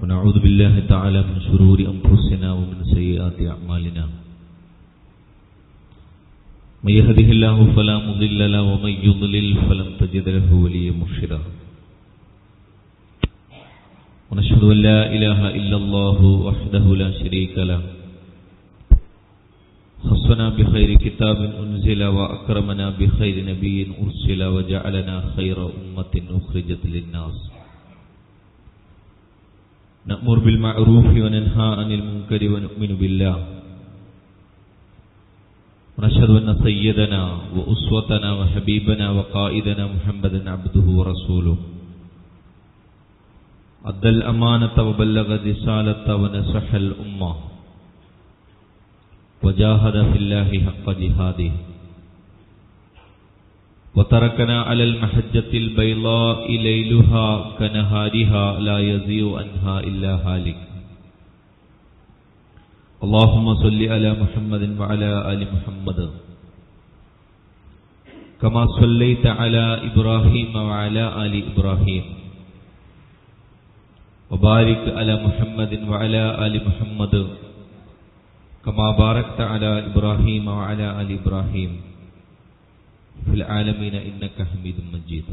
ونعوذ بالله تعالى من شرور أنفسنا ومن سيئات أعمالنا من يهده الله فلا مضل له ومن يضلل فلن تجد له وليا مرشدا ونشهد أن لا إله إلا الله وحده لا شريك له خصنا بخير كتاب أنزل وأكرمنا بخير نبي أرسل وجعلنا خير أمة أخرجت للناس نأمر بالمعروف وننهى عن المنكر ونؤمن بالله ونشهد أن سيدنا وأسوتنا وحبيبنا وقائدنا محمدا عبده ورسوله أدى الأمانة وبلغ الرسالة ونصح الأمة وجاهد في الله حق جهاده وتركنا على المحجة البيضاء ليلها كنهارها لا يزيغ عنها إلا هالك اللهم صل على محمد وعلى آل محمد كما صليت على إبراهيم وعلى آل إبراهيم وبارك على محمد وعلى آل محمد كما باركت على إبراهيم وعلى آل إبراهيم في العالمين إنك حميد مجيد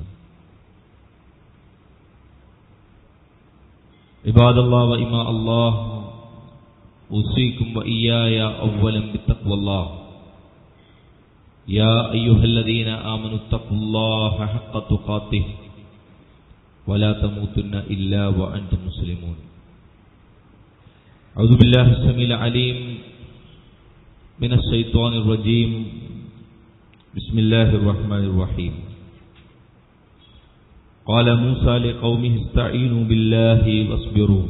عباد الله وإماء الله أوصيكم وإياي أولا بتقوى الله يا أيها الذين آمنوا اتقوا الله حق تقاته ولا تموتن إلا وأنتم مسلمون أعوذ بالله السميع العليم من الشيطان الرجيم بسم الله الرحمن الرحيم قال موسى لقومه استعينوا بالله واصبروا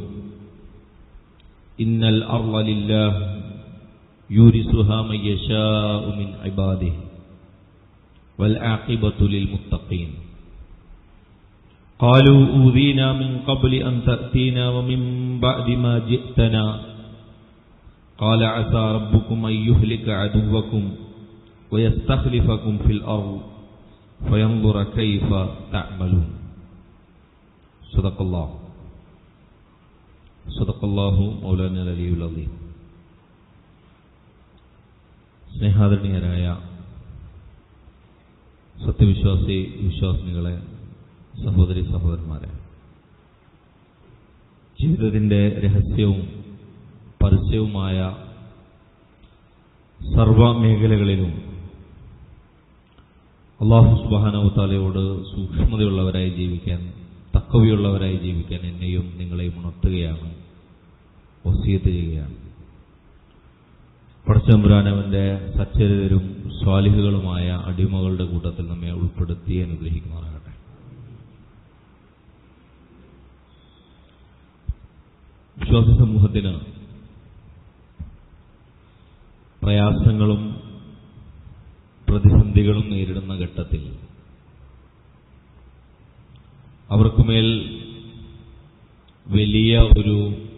إن الأرض لله يورثها من يشاء من عباده والعاقبة للمتقين قالوا أوذينا من قبل أن تأتينا ومن بعد ما جئتنا قال عسى ربكم أن يهلك عدوكم ويستخلفكم في الأرض فينظر كيف تعملون صدق الله صدق الله مولانا العلي العظيم സ്നേഹാദരണീയരായ സത്യവിശ്വാസി വിശ്വാസിനികളെ സഹോദരി സഹോദരന്മാരെ ജീവിതത്തിൻ്റെ രഹസ്യവും പരസ്യവുമായ സർവ മേഖലകളിലും അള്ളാഹു സുബാനവത്താലയോട് സൂക്ഷ്മതയുള്ളവരായി ജീവിക്കാൻ തക്കവയുള്ളവരായി ജീവിക്കാൻ എന്നെയും നിങ്ങളെയും ഉണർത്തുകയാണ് വസീയത്ത് ചെയ്യുകയാണ് പടച്ചമ്പുരാനവന്റെ സച്ചരിതരും സ്വാലിഹുകളുമായ അടിമകളുടെ കൂട്ടത്തിൽ നമ്മെ ഉൾപ്പെടുത്തി അനുഗ്രഹിക്കുമാറാകട്ടെ വിശ്വാസ സമൂഹത്തിന് പ്രയാസങ്ങളും പ്രതിസന്ധികളും നേരിടുന്ന ഘട്ടത്തിൽ അവർക്കുമേൽ വലിയ ഒരു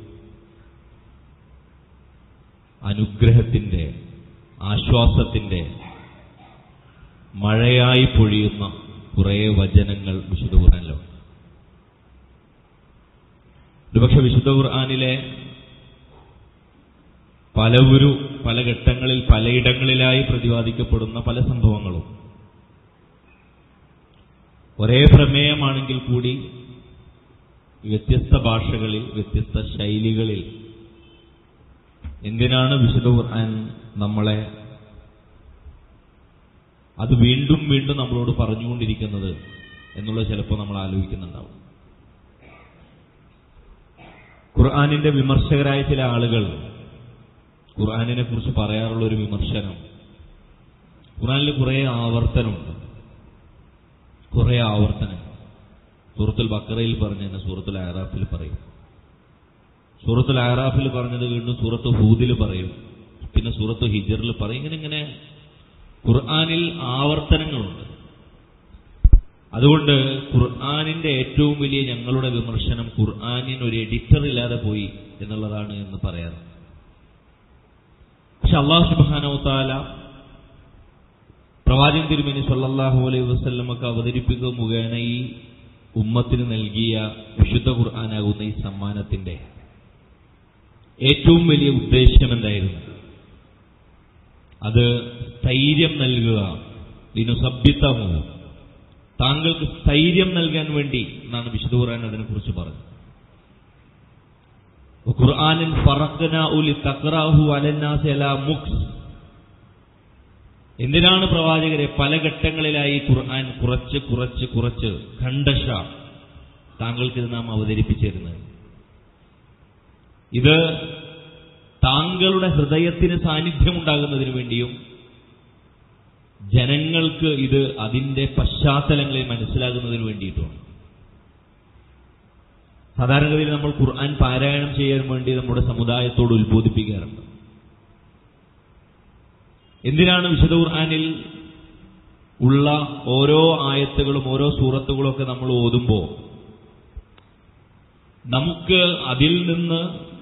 അനുഗ്രഹത്തിന്റെ ആശ്വാസത്തിന്റെ മഴയായി പൊഴിയുന്ന കുറേ വചനങ്ങൾ വിശുദ്ധ ഖുർആനിലുണ്ട് ഒരുപക്ഷെ വിശുദ്ധ ഖുർആാനിലെ പലവരു പല ഘട്ടങ്ങളിൽ പലയിടങ്ങളിലായി പ്രതിപാദിക്കപ്പെടുന്ന പല സംഭവങ്ങളും ഒരേ പ്രമേയമാണെങ്കിൽ കൂടി വ്യത്യസ്ത ഭാഷകളിൽ വ്യത്യസ്ത ശൈലികളിൽ എന്തിനാണ് വിശുദ്ധ ഖുർആൻ നമ്മളെ അത് വീണ്ടും വീണ്ടും നമ്മളോട് പറഞ്ഞുകൊണ്ടിരിക്കുന്നത് എന്നുള്ളത് ചിലപ്പോൾ നമ്മൾ ആലോചിക്കുന്നുണ്ടാവും ഖുർആാനിന്റെ വിമർശകരായ ചില ആളുകൾ ഖുർആാനിനെ കുറിച്ച് പറയാറുള്ള ഒരു വിമർശനം ഖുർആാനിൽ കുറേ ആവർത്തനമുണ്ട് കുറേ ആവർത്തനം സൂറത്തുൽ ബക്കറയിൽ പറഞ്ഞതിന് സൂറത്തുൽ ആറാഫിൽ പറയും സൂറത്തുൽ ആറാഫിൽ പറഞ്ഞത് വീണ്ടും സൂറത്ത് ഹൂദിൽ പറയും പിന്നെ സൂറത്ത് ഹിജറിൽ പറയും ഇങ്ങനെ ഇങ്ങനെ ഖുർആാനിൽ ആവർത്തനങ്ങളുണ്ട് അതുകൊണ്ട് ഖുർആാനിന്റെ ഏറ്റവും വലിയ ഞങ്ങളുടെ വിമർശനം ഖുർആാനിന് ഒരു എഡിറ്റർ ഇല്ലാതെ പോയി എന്നുള്ളതാണ് എന്ന് പറയാറ് പക്ഷെ അള്ളാഹു സുബാനവത്താല പ്രവാചകൻ തിരുമേനി സല്ലല്ലാഹു അലൈഹി വസല്ലമക്ക് അവതരിപ്പിക്കുക മുഖേന ഈ ഉമ്മത്തിന് നൽകിയ വിശുദ്ധ ഖുർആനാകുന്ന ഈ സമ്മാനത്തിന്റെ ഏറ്റവും വലിയ ഉദ്ദേശം എന്തായിരുന്നു അത് സ്ഥൈര്യം നൽകുക ദിനുസഭ്യത്തമോ താങ്കൾക്ക് സ്ഥൈര്യം നൽകാൻ വേണ്ടി എന്നാണ് വിശുദ്ധ ഖുർആൻ അതിനെക്കുറിച്ച് പറഞ്ഞത് ഖുർആനിൽ ഫറഖ്ന ഉലി തക്റാഹു അലന്നാസി അലാ മുക്സ് എന്തിനാണ് പ്രവാചകരെ പല ഘട്ടങ്ങളിലായി ഖുർആൻ കുറച്ച് കുറച്ച് കുറച്ച് ഖണ്ഡശ താങ്കൾക്ക് ഇത് നാം അവതരിപ്പിച്ചിരുന്നത് ഇത് താങ്കളുടെ ഹൃദയത്തിന് സാന്നിധ്യമുണ്ടാകുന്നതിന് വേണ്ടിയും ജനങ്ങൾക്ക് ഇത് അതിന്റെ പശ്ചാത്തലങ്ങളിൽ മനസ്സിലാകുന്നതിന് വേണ്ടിയിട്ടുമാണ് സാധാരണഗതിയിൽ നമ്മൾ ഖുർആൻ പാരായണം ചെയ്യാൻ വേണ്ടി നമ്മുടെ സമുദായത്തോട് ഉത്ബോധിപ്പിക്കാറുണ്ട് എന്തിനാണ് വിശുദ്ധ ഖുർആനിൽ ഉള്ള ഓരോ ആയത്തുകളും ഓരോ സൂറത്തുകളും ഒക്കെ നമ്മൾ ഓതുമ്പോൾ നമുക്ക് അതിൽ നിന്ന്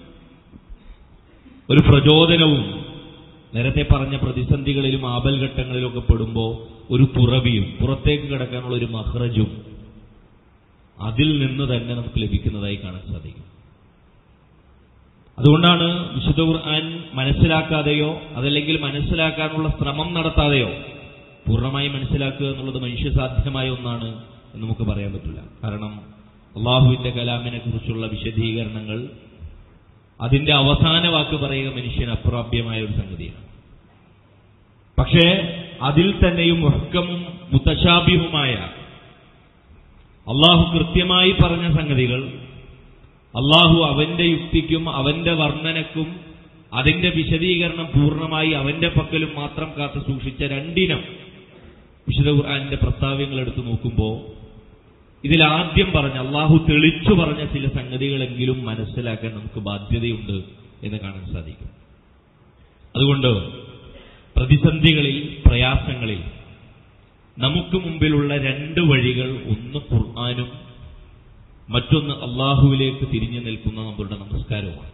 ഒരു പ്രചോദനവും നേരത്തെ പറഞ്ഞ പ്രതിസന്ധികളിലും ആപൽഘട്ടങ്ങളിലും ഒക്കെ പെടുമ്പോൾ ഒരു തുറവിയും പുറത്തേക്ക് കിടക്കാനുള്ള ഒരു മഹ്റജും അതിൽ നിന്ന് തന്നെ നമുക്ക് ലഭിക്കുന്നതായി കാണാൻ സാധിക്കും അതുകൊണ്ടാണ് വിശുദ്ധ ഖുർആൻ മനസ്സിലാക്കാതെയോ അതല്ലെങ്കിൽ മനസ്സിലാക്കാനുള്ള ശ്രമം നടത്താതെയോ പൂർണ്ണമായി മനസ്സിലാക്കുക എന്നുള്ളത് മനുഷ്യസാധ്യമായ ഒന്നാണ് എന്ന് നമുക്ക് പറയാൻ പറ്റില്ല കാരണം അള്ളാഹുവിന്റെ കലാമിനെ കുറിച്ചുള്ള വിശദീകരണങ്ങൾ അതിന്റെ അവസാന വാക്ക് പറയുക മനുഷ്യന് അപ്രാപ്യമായ ഒരു സംഗതിയാണ് പക്ഷേ അതിൽ തന്നെയും മുഹക്കമും മുത്തശാബിഹുമായ അള്ളാഹു കൃത്യമായി പറഞ്ഞ സംഗതികൾ അള്ളാഹു അവന്റെ യുക്തിക്കും അവന്റെ വർണ്ണനക്കും അതിന്റെ വിശദീകരണം പൂർണ്ണമായി അവന്റെ പക്കലും മാത്രം കാത്തു സൂക്ഷിച്ച രണ്ടിനം വിശുദ്ധ ഖുർആാനിന്റെ പ്രസ്താവ്യങ്ങൾ എടുത്തു നോക്കുമ്പോൾ ഇതിൽ ആദ്യം പറഞ്ഞ അള്ളാഹു തെളിച്ചു പറഞ്ഞ ചില സംഗതികളെങ്കിലും മനസ്സിലാക്കാൻ നമുക്ക് ബാധ്യതയുണ്ട് എന്ന് കാണാൻ സാധിക്കും അതുകൊണ്ട് പ്രതിസന്ധികളിൽ പ്രയാസങ്ങളിൽ നമുക്ക് മുമ്പിലുള്ള രണ്ട് വഴികൾ ഒന്ന് ഖുർആാനും മറ്റൊന്ന് അള്ളാഹുവിലേക്ക് തിരിഞ്ഞു നിൽക്കുന്ന നമ്മളുടെ നമസ്കാരവുമാണ്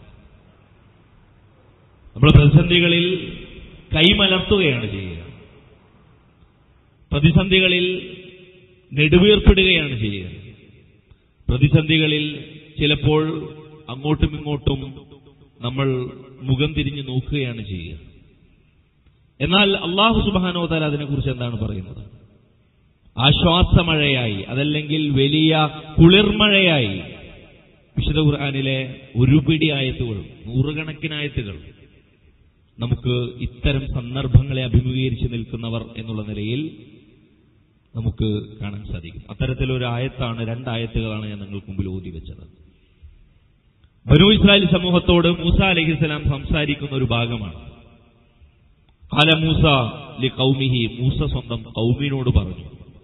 നമ്മൾ പ്രതിസന്ധികളിൽ കൈമലർത്തുകയാണ് ചെയ്യുക പ്രതിസന്ധികളിൽ നെടുവീർപ്പിടുകയാണ് ചെയ്യുക പ്രതിസന്ധികളിൽ ചിലപ്പോൾ അങ്ങോട്ടും ഇങ്ങോട്ടും നമ്മൾ മുഖം തിരിഞ്ഞു നോക്കുകയാണ് ചെയ്യുക എന്നാൽ അള്ളാഹു സുബാനോതാൽ അതിനെക്കുറിച്ച് എന്താണ് പറയുന്നത് ആശ്വാസമഴയായി അതല്ലെങ്കിൽ വലിയ കുളിർമഴയായി വിശുദ്ധ ഖുർആാനിലെ ഒരുപിടി ആയത്തുകൾ നൂറുകണക്കിനായത്തുകൾ നമുക്ക് ഇത്തരം സന്ദർഭങ്ങളെ അഭിമുഖീകരിച്ച് നിൽക്കുന്നവർ എന്നുള്ള നിലയിൽ നമുക്ക് കാണാൻ സാധിക്കും അത്തരത്തിലൊരു ആയത്താണ് രണ്ടായത്തുകളാണ് ഞാൻ നിങ്ങൾക്ക് മുമ്പിൽ ഓതി വെച്ചത് ബനു ഇസ്രായേൽ സമൂഹത്തോട് മൂസ അലഹിസ്സലാം സംസാരിക്കുന്ന ഒരു ഭാഗമാണ് കാല മൂസ ലി കൗമിഹി മൂസ സ്വന്തം കൗമിനോട് പറഞ്ഞു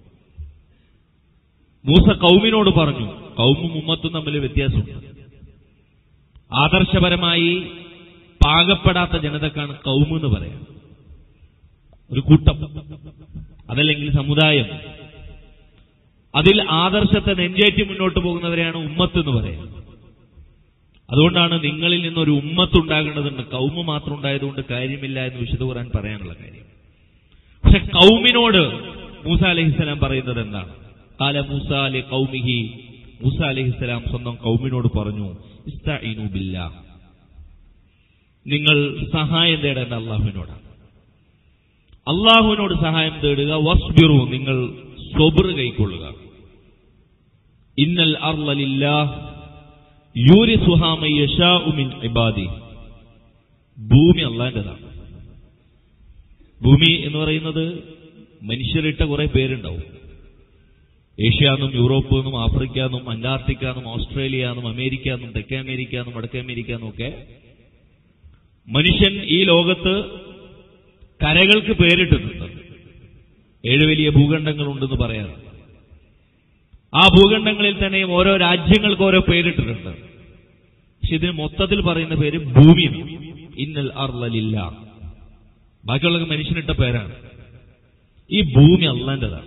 മൂസ കൗമിനോട് പറഞ്ഞു കൗമും ഉമ്മത്തും തമ്മിൽ വ്യത്യാസമുണ്ട് ആദർശപരമായി പാകപ്പെടാത്ത ജനതക്കാണ് കൗമ് എന്ന് പറയാം ഒരു കൂട്ടം അതല്ലെങ്കിൽ സമുദായം അതിൽ ആദർശത്തെ നെഞ്ചേറ്റി മുന്നോട്ട് പോകുന്നവരെയാണ് ഉമ്മത്ത് എന്ന് പറയാം അതുകൊണ്ടാണ് നിങ്ങളിൽ നിന്നൊരു ഉമ്മത്തുണ്ടാകേണ്ടതുണ്ട് കൗമ് മാത്രം ഉണ്ടായതുകൊണ്ട് കാര്യമില്ല എന്ന് വിശുദ്ധ ഖുർആൻ പറയാനുള്ള കാര്യം പക്ഷെ കൗമിനോട് മൂസ അലഹിസ്സലാം പറയുന്നത് എന്താണ് കാല മൂസ അലി കൗമിഹി മൂസ അലഹിസ്സലാം സ്വന്തം കൗമിനോട് പറഞ്ഞു ഇസ്തഈനു ബില്ലാ നിങ്ങൾ സഹായം തേടേണ്ട അള്ളാഹുവിനോടാണ് അള്ളാഹുവിനോട് സഹായം തേടുക വസ്ബിറു നിങ്ങൾ സ്വബർ കൈക്കൊള്ളുക ഇന്നൽ അർലില്ലാ യൂരി സുഹാമയ്യഷാഉമിൻ ഇബാദി ഭൂമി അള്ളാന്റേതാണ് ഭൂമി എന്ന് പറയുന്നത് മനുഷ്യരിട്ട കുറെ പേരുണ്ടാവും ഏഷ്യ എന്നും യൂറോപ്പ് എന്നും ആഫ്രിക്ക എന്നും അന്റാർട്ടിക്ക എന്നും ഓസ്ട്രേലിയ എന്നും അമേരിക്ക എന്നും തെക്കേ അമേരിക്ക എന്നും വടക്കേ അമേരിക്ക എന്നും ഒക്കെ മനുഷ്യൻ ഈ ലോകത്ത് കരകൾക്ക് പേരിട്ടിട്ടുണ്ട് ഏഴ് വലിയ ഭൂഖണ്ഡങ്ങളുണ്ടെന്ന് പറയാറ് ആ ഭൂഖണ്ഡങ്ങളിൽ തന്നെയും ഓരോ രാജ്യങ്ങൾക്ക് ഓരോ പേരിട്ടിട്ടുണ്ട് പക്ഷെ ഇതിന് മൊത്തത്തിൽ പറയുന്ന പേര് ഭൂമി ഇന്നൽ അർലില്ല ബാക്കിയുള്ള മനുഷ്യനിട്ട പേരാണ് ഈ ഭൂമി അള്ളാന്റെതാണ്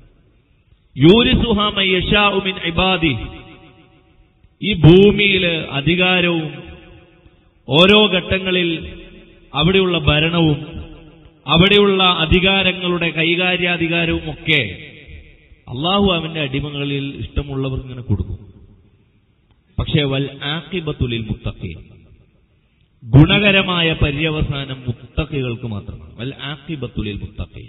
യൂരിസുഹാമിൻ ഇബാദി ഈ ഭൂമിയിൽ അധികാരവും ഓരോ ഘട്ടങ്ങളിൽ അവിടെയുള്ള ഭരണവും അവിടെയുള്ള അധികാരങ്ങളുടെ കൈകാര്യാധികാരവും ഒക്കെ അള്ളാഹു അവന്റെ അടിമകളിൽ ഇഷ്ടമുള്ളവർക്ക് ഇങ്ങനെ കൊടുക്കും പക്ഷേ വൽ ആക്കിബത്തുലിൽ മുത്തഖി ഗുണകരമായ പര്യവസാനം മുത്തക്കികൾക്ക് മാത്രമാണ് വൽ ആക്കിബത്തുലിൽ മുത്തക്കി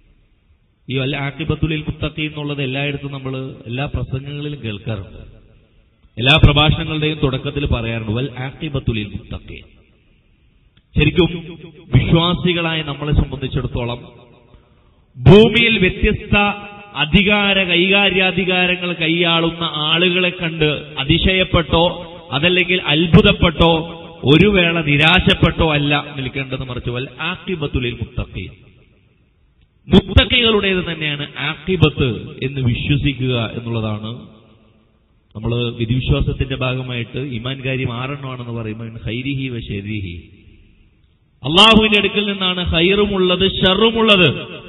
ഈ വൽ ആക്കിബത്തുലിൽ മുത്തക്കി എന്നുള്ളത് എല്ലായിടത്തും നമ്മൾ എല്ലാ പ്രസംഗങ്ങളിലും കേൾക്കാറുണ്ട് എല്ലാ പ്രഭാഷണങ്ങളുടെയും തുടക്കത്തിൽ പറയാറുണ്ട് വൽ ആക്കിബത്തുലിൽ മുത്തക്കി ശരിക്കും വിശ്വാസികളായ നമ്മളെ സംബന്ധിച്ചിടത്തോളം ഭൂമിയിൽ വ്യത്യസ്ത അധികാര കൈകാര്യാധികാരങ്ങൾ കൈയാളുന്ന ആളുകളെ കണ്ട് അതിശയപ്പെട്ടോ അതല്ലെങ്കിൽ അത്ഭുതപ്പെട്ടോ ഒരു വേള നിരാശപ്പെട്ടോ അല്ല നിൽക്കേണ്ടത് മറിച്ച് വൽ ആക്കിബത്തുലിൽ മുത്തക്കി മുത്തക്കികളുടേത് തന്നെയാണ് ആക്കിബത്ത് എന്ന് വിശ്വസിക്കുക എന്നുള്ളതാണ് നമ്മൾ വിധിവിശ്വാസത്തിന്റെ ഭാഗമായിട്ട് ഇമാൻ കാര്യം ആറെണ്ണമാണെന്ന് പറയുമ്പോൾ ഹൈരിഹി വ ശരിഹി അള്ളാഹുവിന്റെ അടുക്കൽ നിന്നാണ് ഹൈറുമുള്ളത് ഷറുമുള്ളത്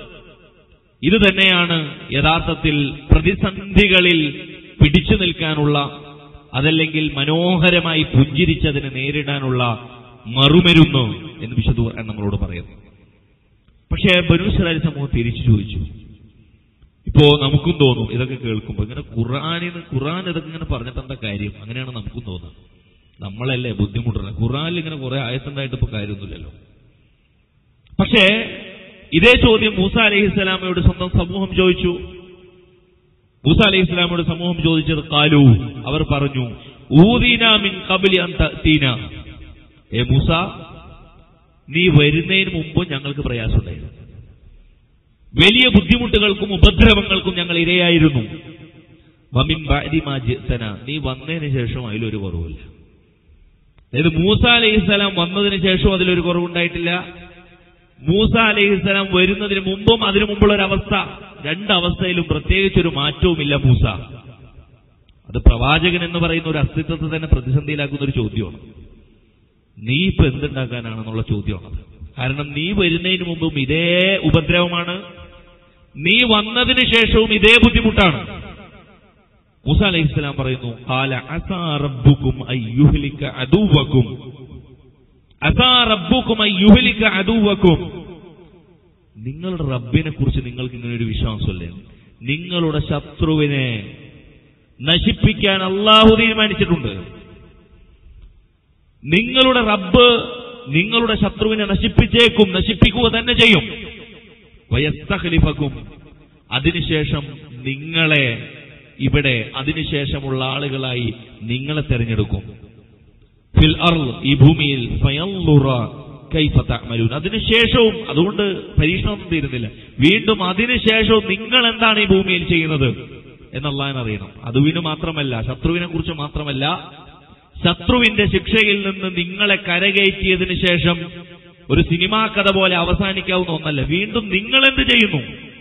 ഇത് തന്നെയാണ് യഥാർത്ഥത്തിൽ പ്രതിസന്ധികളിൽ പിടിച്ചു നിൽക്കാനുള്ള അതല്ലെങ്കിൽ മനോഹരമായി പുഞ്ചിരിച്ചതിനെ നേരിടാനുള്ള മറുമരുന്ന് എന്ന് വിശുദ്ധ ഖുർആൻ നമ്മളോട് പറയുന്നു പക്ഷേ ബനൂസ്രാരി സമൂഹം തിരിച്ചു ചോദിച്ചു ഇപ്പോ നമുക്കും തോന്നും ഇതൊക്കെ കേൾക്കുമ്പോൾ ഇങ്ങനെ ഖുറാനിന്ന് ഖുറാൻ ഇതൊക്കെ ഇങ്ങനെ പറഞ്ഞിട്ട് എന്താ കാര്യം അങ്ങനെയാണ് നമുക്കും തോന്നുന്നത് നമ്മളല്ലേ ബുദ്ധിമുട്ടുള്ളത് ഖുറാനിൽ ഇങ്ങനെ കുറെ ആയത്തുണ്ടായിട്ട് ഇപ്പൊ കാര്യമൊന്നുമില്ലല്ലോ പക്ഷേ ഇതേ ചോദ്യം മൂസ അലൈഹി സ്വലാമയോട് സ്വന്തം സമൂഹം ചോദിച്ചു മൂസ അലൈഹി സ്വലാമയോട് സമൂഹം ചോദിച്ചത് കാലു അവർ പറഞ്ഞു ഊദീന മിൻ കബലി അന്തീന ഏ മൂസ നീ വരുന്നതിന് മുമ്പ് ഞങ്ങൾക്ക് പ്രയാസമുണ്ടായിരുന്നു വലിയ ബുദ്ധിമുട്ടുകൾക്കും ഉപദ്രവങ്ങൾക്കും ഞങ്ങൾ ഇരയായിരുന്നു വമിൻ ബാരി മാജിത്തന നീ വന്നതിന് ശേഷം അതിലൊരു കുറവില്ല അതായത് മൂസ അലൈഹിസ്സലാം വന്നതിന് ശേഷം അതിലൊരു കുറവുണ്ടായിട്ടില്ല മൂസ അലൈഹിസ്സലാം വരുന്നതിന് മുമ്പും അതിനു മുമ്പുള്ള ഒരു അവസ്ഥ രണ്ടവസ്ഥയിലും പ്രത്യേകിച്ചൊരു മാറ്റവുമില്ല മൂസ അത് പ്രവാചകൻ എന്ന് പറയുന്ന ഒരു അസ്തിത്വത്തെ തന്നെ പ്രതിസന്ധിയിലാക്കുന്ന ഒരു ചോദ്യമാണ് നീ ഇപ്പൊ എന്തുണ്ടാക്കാനാണെന്നുള്ള ചോദ്യമാണത് കാരണം നീ വരുന്നതിന് മുമ്പും ഇതേ ഉപദ്രവമാണ് നീ വന്നതിന് ശേഷവും ഇതേ ബുദ്ധിമുട്ടാണ് മൂസ അലൈഹി ഇസ്ലാം പറയുന്നു കാല അസാ റബ്ബുക്കും അയ്യുഹ്ലിക അദുവക്കും അസാ റബ്ബുക്കും അയ്യുഹ്ലിക അദുവക്കും നിങ്ങളുടെ റബ്ബിനെ കുറിച്ച് നിങ്ങൾക്ക് ഇങ്ങനെ ഒരു വിശ്വാസമല്ലേ നിങ്ങളുടെ ശത്രുവിനെ നശിപ്പിക്കാൻ അള്ളാഹു തീരുമാനിച്ചിട്ടുണ്ട് നിങ്ങളുടെ റബ്ബ് നിങ്ങളുടെ ശത്രുവിനെ നശിപ്പിച്ചേക്കും നശിപ്പിക്കുക തന്നെ ചെയ്യും വയസ്തഖലിഫക്കും അതിനുശേഷം നിങ്ങളെ ഇവിടെ അതിനുശേഷമുള്ള ആളുകളായി നിങ്ങളെ തെരഞ്ഞെടുക്കും ഫിൽ അർ ഈ ഭൂമിയിൽ ഫയല്ലുറ കൈഫ തഅമലൂൻ അതിനുശേഷവും അതുകൊണ്ട് പരീക്ഷണമൊന്നും തീരുന്നില്ല വീണ്ടും അതിനുശേഷവും നിങ്ങൾ എന്താണ് ഈ ഭൂമിയിൽ ചെയ്യുന്നത് എന്നുള്ളതിനെ അറിയണം അതുവിന് മാത്രമല്ല ശത്രുവിനെ കുറിച്ച് മാത്രമല്ല ശത്രുവിന്റെ ശിക്ഷയിൽ നിന്ന് നിങ്ങളെ കരകയറ്റിയതിനു ശേഷം ഒരു സിനിമാ കഥ പോലെ അവസാനിക്കാവുന്ന ഒന്നല്ല വീണ്ടും നിങ്ങൾ എന്ത് ചെയ്യുന്നു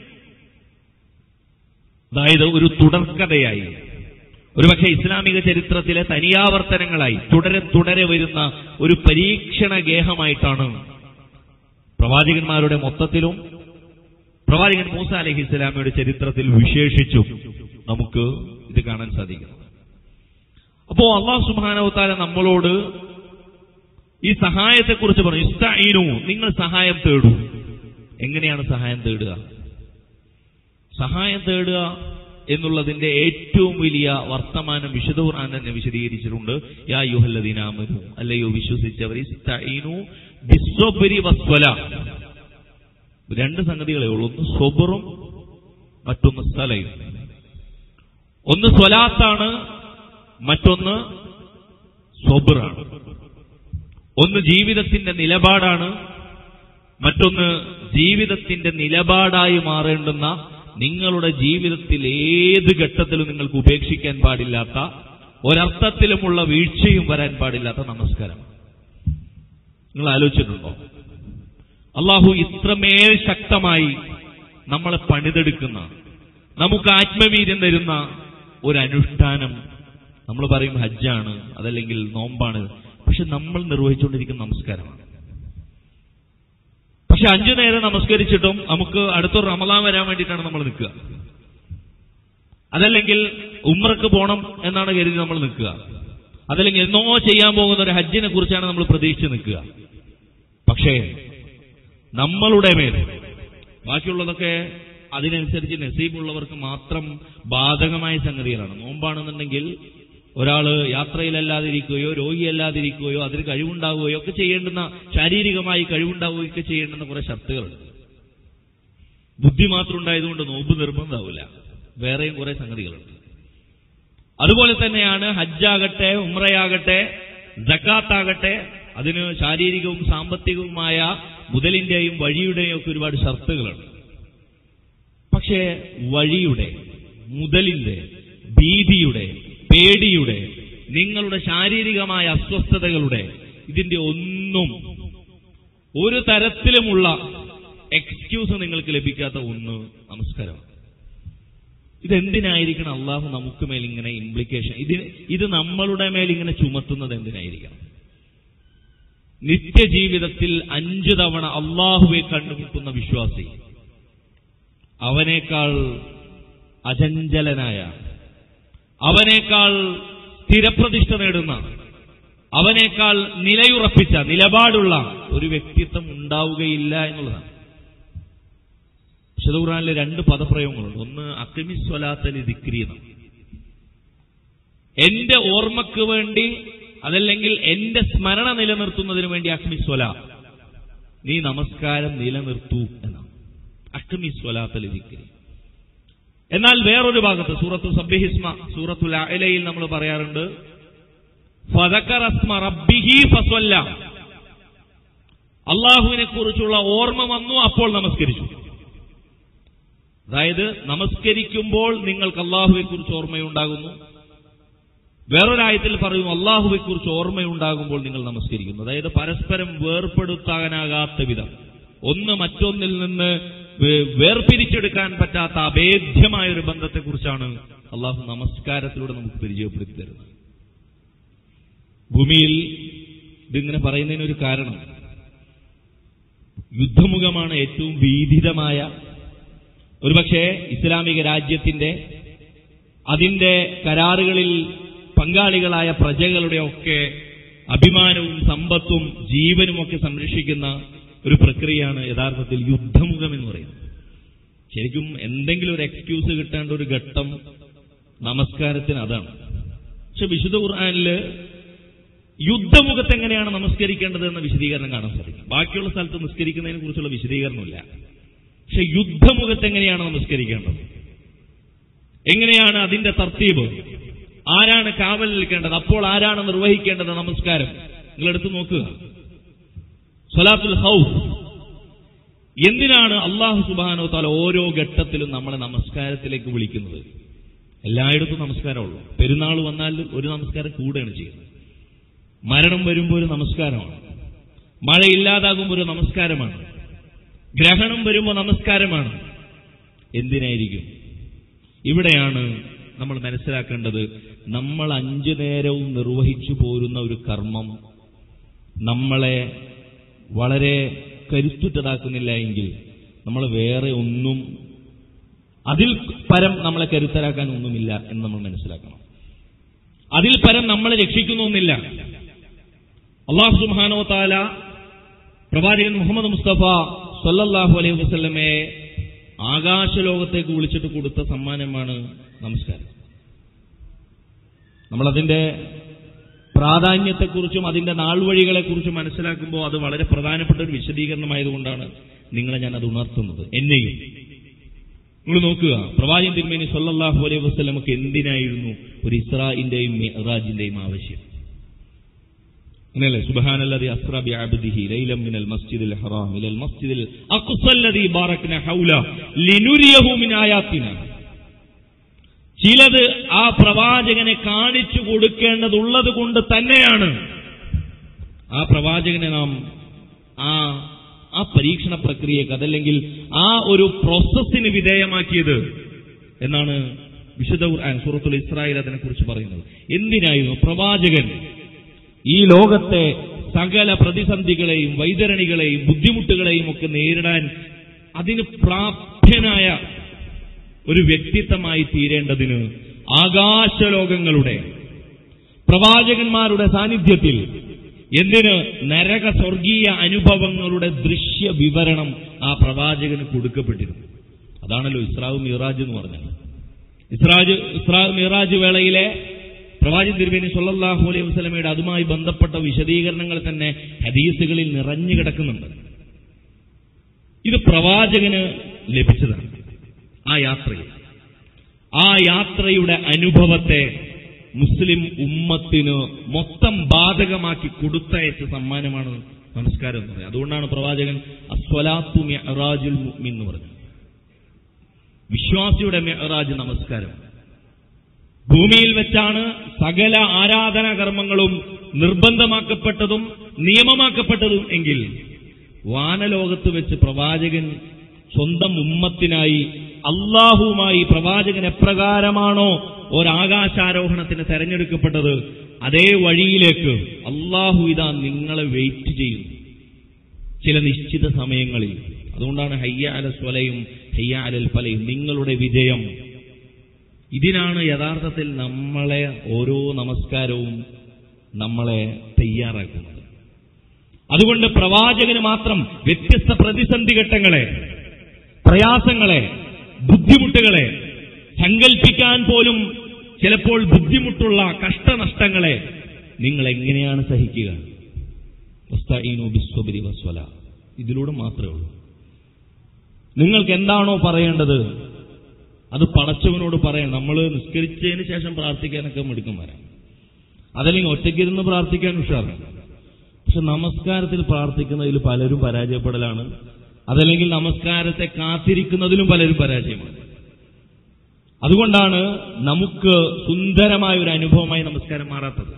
അതായത് ഒരു തുടർക്കഥയായി ഒരുപക്ഷെ ഇസ്ലാമിക ചരിത്രത്തിലെ തനിയാവർത്തനങ്ങളായി തുടരെ തുടരെ വരുന്ന ഒരു പരീക്ഷണ ഗേഹമായിട്ടാണ് പ്രവാചകന്മാരുടെ മൊത്തത്തിലും പ്രവാചകൻ മൂസ അലഹി ഇസ്ലാമിയുടെ ചരിത്രത്തിൽ വിശേഷിച്ചും നമുക്ക് ഇത് കാണാൻ സാധിക്കുന്നു അപ്പോ അള്ളാഹു സുബാനവത്താല നമ്മളോട് ഈ സഹായത്തെക്കുറിച്ച് പറഞ്ഞു ഇസ്തീനു നിങ്ങൾ സഹായം തേടൂ എങ്ങനെയാണ് സഹായം തേടുക സഹായം തേടുക എന്നുള്ളതിന്റെ ഏറ്റവും വലിയ വർത്തമാനം വിശുദ്ധ ഖുർആൻ തന്നെ വിശദീകരിച്ചിട്ടുണ്ട് യാ യുഹല്ലദീനാമനു അല്ലയോ വിശ്വസിച്ചവർ ഇസ്തഈനു ബിസ്വബ്രി വസ്വല രണ്ട് സംഗതികളേ ഉള്ളൂ ഒന്ന് സ്വബറും മറ്റൊന്ന് സ്ഥലയും ഒന്ന് സ്വലാത്താണ് മറ്റൊന്ന് സ്വബറാണ് ഒന്ന് ജീവിതത്തിന്റെ നിലപാടാണ് മറ്റൊന്ന് ജീവിതത്തിന്റെ നിലപാടായി മാറേണ്ടുന്ന നിങ്ങളുടെ ജീവിതത്തിൽ ഏത് ഘട്ടത്തിലും നിങ്ങൾക്ക് ഉപേക്ഷിക്കാൻ പാടില്ലാത്ത ഒരർത്ഥത്തിലുമുള്ള വീഴ്ചയും വരാൻ പാടില്ലാത്ത നമസ്കാരം നിങ്ങൾ ആലോചിച്ചിട്ടുണ്ടോ അള്ളാഹു ഇത്രമേൽ ശക്തമായി നമ്മളെ പണിതെടുക്കുന്ന നമുക്ക് ആത്മവീര്യം തരുന്ന ഒരു അനുഷ്ഠാനം നമ്മൾ പറയും ഹജ്ജാണ് അതല്ലെങ്കിൽ നോമ്പാണ് പക്ഷെ നമ്മൾ നിർവഹിച്ചുകൊണ്ടിരിക്കുന്ന നമസ്കാരമാണ് പക്ഷെ അഞ്ചു നേരം നമസ്കരിച്ചിട്ടും നമുക്ക് അടുത്തൊരു റമദാൻ വരാൻ വേണ്ടിയിട്ടാണ് നമ്മൾ നിൽക്കുക അതല്ലെങ്കിൽ ഉമ്രക്ക് പോകണം എന്നാണ് കരുതി നമ്മൾ നിൽക്കുക അതല്ലെങ്കിൽ എന്നോ ചെയ്യാൻ പോകുന്ന ഒരു ഹജ്ജിനെ കുറിച്ചാണ് നമ്മൾ പ്രതീക്ഷിച്ച് നിൽക്കുക പക്ഷേ നമ്മളുടെ മേൽ ബാക്കിയുള്ളതൊക്കെ അതിനനുസരിച്ച് നസീബുള്ളവർക്ക് മാത്രം ബാധകമായ സംഗതികളാണ് നോമ്പാണെന്നുണ്ടെങ്കിൽ ഒരാള് യാത്രയിലല്ലാതിരിക്കുകയോ രോഗിയല്ലാതിരിക്കുകയോ അതിന് കഴിവുണ്ടാവുകയോ ഒക്കെ ചെയ്യേണ്ടുന്ന ശാരീരികമായി കഴിവുണ്ടാവുകയൊക്കെ ചെയ്യേണ്ടുന്ന കുറെ ഷർത്തുകളുണ്ട് ബുദ്ധി മാത്രം ഉണ്ടായതുകൊണ്ട് നോമ്പ് നിർബന്ധമാവില്ല വേറെയും കുറെ സംഗതികളുണ്ട് അതുപോലെ തന്നെയാണ് ഹജ്ജാകട്ടെ ഉമ്രയാകട്ടെ ജക്കാത്താകട്ടെ അതിന് ശാരീരികവും സാമ്പത്തികവുമായ മുതലിന്റെയും വഴിയുടെയും ഒക്കെ ഒരുപാട് ഷർത്തുകളുണ്ട് പക്ഷേ വഴിയുടെ മുതലിന്റെ ഭീതിയുടെ പേടിയുടെ നിങ്ങളുടെ ശാരീരികമായ അസ്വസ്ഥതകളുടെ ഇതിന്റെ ഒന്നും ഒരു തരത്തിലുമുള്ള എക്സ്ക്യൂസ് നിങ്ങൾക്ക് ലഭിക്കാത്ത ഒന്ന് നമസ്കാരമാണ് ഇതെന്തിനായിരിക്കണം അള്ളാഹു നമുക്ക് മേൽ ഇങ്ങനെ ഇംപ്ലിക്കേഷൻ ഇത് ഇത് നമ്മളുടെ മേൽ ഇങ്ങനെ ചുമത്തുന്നത് എന്തിനായിരിക്കണം നിത്യജീവിതത്തിൽ അഞ്ചു തവണ അള്ളാഹുവെ കണ്ടുമുട്ടുന്ന വിശ്വാസി അവനേക്കാൾ അചഞ്ചലനായ അവനേക്കാൾ സ്ഥിരപ്രതിഷ്ഠ നേടുന്ന അവനേക്കാൾ നിലയുറപ്പിച്ച നിലപാടുള്ള ഒരു വ്യക്തിത്വം ഉണ്ടാവുകയില്ല എന്നുള്ളതാണ് വിശുദ്ധ ഖുർആനിലെ രണ്ട് പദപ്രയോഗങ്ങളുണ്ട് ഒന്ന് അക്കിമിസ്വലാത്തലി ദിക്രീനം എന്റെ ഓർമ്മക്ക് വേണ്ടി അതല്ലെങ്കിൽ എന്റെ സ്മരണ നിലനിർത്തുന്നതിന് വേണ്ടി അക്മിസ്വല നീ നമസ്കാരം നിലനിർത്തൂ എന്നാണ് അക്മിസ്വലാത്തലി ദിക്രി എന്നാൽ വേറൊരു ഭാഗത്ത് സൂറത്തു സബ്ബിഹിസ്മ സൂറത്തുൽ അലയിൽ നമ്മൾ പറയാറുണ്ട് ഫതക്കറസ്മ റബ്ബിഹി ഫസ്വല്ല അള്ളാഹുവിനെ കുറിച്ചുള്ള ഓർമ്മ വന്നു അപ്പോൾ നമസ്കരിച്ചു അതായത് നമസ്കരിക്കുമ്പോൾ നിങ്ങൾക്ക് അള്ളാഹുവെ കുറിച്ച് ഓർമ്മയുണ്ടാകുന്നു വേറൊരായത്തിൽ പറയും അള്ളാഹുവെ കുറിച്ച് ഓർമ്മയുണ്ടാകുമ്പോൾ നിങ്ങൾ നമസ്കരിക്കുന്നു അതായത് പരസ്പരം വേർപ്പെടുത്താനാകാത്ത വിധം ഒന്ന് മറ്റൊന്നിൽ നിന്ന് വേ- വേർപിരിച്ചെടുക്കാൻ പറ്റാത്ത അഭേദ്യമായ ഒരു ബന്ധത്തെക്കുറിച്ചാണ് അള്ളാഹു നമസ്കാരത്തിലൂടെ നമുക്ക് പരിചയപ്പെടുത്തി തരുന്നത് ഭൂമിയിൽ ഇതിങ്ങനെ പറയുന്നതിനൊരു കാരണം യുദ്ധമുഖമാണ് ഏറ്റവും ഭീതിതമായ ഒരുപക്ഷെ ഇസ്ലാമിക രാജ്യത്തിന്റെ അതിന്റെ കരാറുകളിൽ പങ്കാളികളായ പ്രജകളുടെ ഒക്കെ അഭിമാനവും സമ്പത്തും ജീവനുമൊക്കെ സംരക്ഷിക്കുന്ന ഒരു പ്രക്രിയയാണ് യഥാർത്ഥത്തിൽ യുദ്ധമുഖം എന്ന് പറയുന്നത് ശരിക്കും എന്തെങ്കിലും ഒരു എക്സ്ക്യൂസ് കിട്ടേണ്ട ഒരു ഘട്ടം നമസ്കാരത്തിന് അതാണ് പക്ഷെ വിശുദ്ധ ഖുർആാനില് യുദ്ധമുഖത്ത് എങ്ങനെയാണ് നമസ്കരിക്കേണ്ടത് എന്ന വിശദീകരണം കാണാൻ സാധിക്കും ബാക്കിയുള്ള സ്ഥലത്ത് നിസ്കരിക്കുന്നതിനെ കുറിച്ചുള്ള വിശദീകരണമില്ല പക്ഷെ യുദ്ധമുഖത്ത് എങ്ങനെയാണ് നമസ്കരിക്കേണ്ടത് എങ്ങനെയാണ് അതിന്റെ തർത്തീബ് ആരാണ് കാവൽ നിൽക്കേണ്ടത് അപ്പോൾ ആരാണ് നിർവഹിക്കേണ്ടത് നമസ്കാരം നിങ്ങൾ എടുത്തു നോക്കുക സലാത്തുൽ ഹൗഫ് എന്തിനാണ് അള്ളാഹു സുബാനോ താല ഓരോ ഘട്ടത്തിലും നമ്മളെ നമസ്കാരത്തിലേക്ക് വിളിക്കുന്നത് എല്ലായിടത്തും നമസ്കാരമുള്ളൂ പെരുന്നാൾ വന്നാൽ ഒരു നമസ്കാരം കൂടുകയാണ് ചെയ്യുന്നത് മരണം വരുമ്പോൾ ഒരു നമസ്കാരമാണ് മഴയില്ലാതാകുമ്പോൾ ഒരു നമസ്കാരമാണ് ഗ്രഹണം വരുമ്പോൾ നമസ്കാരമാണ് എന്തിനായിരിക്കും ഇവിടെയാണ് നമ്മൾ മനസ്സിലാക്കേണ്ടത് നമ്മൾ അഞ്ചു നേരവും നിർവഹിച്ചു പോരുന്ന ഒരു കർമ്മം നമ്മളെ വളരെ കരുത്തുറ്റതാക്കുന്നില്ല എങ്കിൽ നമ്മൾ വേറെ ഒന്നും അതിൽ പരം നമ്മളെ കരുത്തരാക്കാൻ ഒന്നുമില്ല എന്ന് നമ്മൾ മനസ്സിലാക്കണം അതിൽ പരം നമ്മളെ രക്ഷിക്കുന്നൊന്നില്ല അള്ളാഹു സുബ്ഹാനഹു വ തആല പ്രവാചകൻ മുഹമ്മദ് മുസ്തഫ സല്ലല്ലാഹു അലൈഹി വസല്ലമയെ ആകാശലോകത്തേക്ക് വിളിച്ചിട്ട് കൊടുത്ത സമ്മാനമാണ് നമസ്കാരം നമ്മളതിന്റെ പ്രാധാന്യത്തെക്കുറിച്ചും അതിന്റെ നാൾവഴികളെക്കുറിച്ചും മനസ്സിലാക്കുമ്പോൾ അത് വളരെ പ്രധാനപ്പെട്ട ഒരു വിശദീകരണമായതുകൊണ്ടാണ് നിങ്ങളെ ഞാൻ അത് ഉണർത്തുന്നത് എന്നെയും നിങ്ങൾ നോക്കുക പ്രവാചകൻ തിരുമേനി സല്ലല്ലാഹു അലൈഹി വസല്ലമക്ക് എന്തിനായിരുന്നു ഒരു ഇസ്രായിന്റെയും മിഅ്റാജിന്റെയും ആവശ്യം അങ്ങനെയല്ലേ സുബ്ഹാനല്ലദി അസ്റ ബിഅബ്ദിഹി ലൈലം മിനൽ മസ്ജിദിൽ ഹറാം ഇലൽ മസ്ജിദിൽ അഖ്സല്ലദി ബാറക്ന ഹൗല ലിനുരിയഹു മിൻ ആയാത്തിന ചിലത് ആ പ്രവാചകനെ കാണിച്ചു കൊടുക്കേണ്ടതുള്ളത് കൊണ്ട് തന്നെയാണ് ആ പ്രവാചകനെ നാം ആ ആ പരീക്ഷണ പ്രക്രിയക്ക് അതല്ലെങ്കിൽ ആ ഒരു പ്രോസസ്സിന് വിധേയമാക്കിയത് എന്നാണ് വിശുദ്ധ ഖുർആൻ സൂറത്തുൽ ഇസ്രായേൽ അതിനെക്കുറിച്ച് പറയുന്നത് എന്തിനായിരുന്നു പ്രവാചകൻ ഈ ലോകത്തെ സകല പ്രതിസന്ധികളെയും വൈതരണികളെയും ബുദ്ധിമുട്ടുകളെയും ഒക്കെ നേരിടാൻ അതിന് പ്രാപ്യനായ ഒരു വ്യക്തിത്വമായി തീരേണ്ടതിന് ആകാശലോകങ്ങളുടെ പ്രവാചകന്മാരുടെ സാന്നിധ്യത്തിൽ എന്തിന് നരക സ്വർഗീയ അനുഭവങ്ങളുടെ ദൃശ്യ വിവരണം ആ പ്രവാചകന് കൊടുക്കപ്പെട്ടിരുന്നു അതാണല്ലോ ഇസ്രാവ് മിറാജ് എന്ന് പറഞ്ഞത് ഇസ്രാജ് ഇസ്രാ മിറാജ് വേളയിലെ പ്രവാചകൻ തിരുവേനി സല്ലല്ലാഹു അലൈഹി വസല്ലമയുടെ അതുമായി ബന്ധപ്പെട്ട വിശദീകരണങ്ങൾ തന്നെ ഹദീസുകളിൽ നിറഞ്ഞു കിടക്കുന്നുണ്ട് ഇത് പ്രവാചകന് ലഭിച്ചതാണ് ആ യാത്രയിൽ ആ യാത്രയുടെ അനുഭവത്തെ മുസ്ലിം ഉമ്മത്തിന് മൊത്തം ബാധകമാക്കി കൊടുത്തയച്ച സമ്മാനമാണ് നമസ്കാരം എന്ന് പറയുന്നത് അതുകൊണ്ടാണ് പ്രവാചകൻ അസ്വലാത്തു മെഹറാജുൽ മുഅ്മിൻ എന്ന് പറഞ്ഞത് വിശ്വാസിയുടെ മെഹറാജ് നമസ്കാരം ഭൂമിയിൽ വെച്ചാണ് സകല ആരാധനാ കർമ്മങ്ങളും നിർബന്ധമാക്കപ്പെട്ടതും നിയമമാക്കപ്പെട്ടതും എങ്കിൽ വാനലോകത്ത് വെച്ച് പ്രവാചകൻ സ്വന്തം ഉമ്മത്തിനായി അള്ളാഹുവുമായി പ്രവാചകൻ എപ്രകാരമാണോ ഒരാകാശാരോഹണത്തിന് തെരഞ്ഞെടുക്കപ്പെട്ടത് അതേ വഴിയിലേക്ക് അള്ളാഹു ഇതാ നിങ്ങളെ വെയിറ്റ് ചെയ്യുന്നു ചില നിശ്ചിത സമയങ്ങളിൽ അതുകൊണ്ടാണ് ഹയ്യ അല സ്വലയും ഹയ്യ അലൽ ഫലയും നിങ്ങളുടെ വിജയം ഇതിനാണ് യഥാർത്ഥത്തിൽ നമ്മളെ ഓരോ നമസ്കാരവും നമ്മളെ തയ്യാറാക്കുന്നത് അതുകൊണ്ട് പ്രവാചകന് മാത്രം വ്യത്യസ്ത പ്രതിസന്ധി ഘട്ടങ്ങളെ പ്രയാസങ്ങളെ ബുദ്ധിമുട്ടുകളെ സങ്കല്പിക്കാൻ പോലും ചിലപ്പോൾ ബുദ്ധിമുട്ടുള്ള കഷ്ടനഷ്ടങ്ങളെ നിങ്ങൾ എങ്ങനെയാണ് സഹിക്കുക വസ്തഈനു ബിസ്വബരി വസ്വല ഇതിലൂടെ മാത്രമേ ഉള്ളൂ നിങ്ങൾക്ക് എന്താണോ പറയേണ്ടത് അത് പടച്ചവനോട് പറയാം നമ്മൾ നിസ്കരിച്ചതിന് ശേഷം പ്രാർത്ഥിക്കാനൊക്കെ മിടുക്കം വരാം അതല്ലെങ്കിൽ ഒറ്റയ്ക്കിരുന്ന് പ്രാർത്ഥിക്കാൻ ഉഷാറാണ് പക്ഷെ നമസ്കാരത്തിൽ പ്രാർത്ഥിക്കുന്നതിൽ പലരും പരാജയപ്പെടലാണ് അതല്ലെങ്കിൽ നമസ്കാരത്തെ കാത്തിരിക്കുന്നതിലും പലരും പരാജയമാണ് അതുകൊണ്ടാണ് നമുക്ക് സുന്ദരമായ ഒരു അനുഭവമായി നമസ്കാരം മാറാത്തത്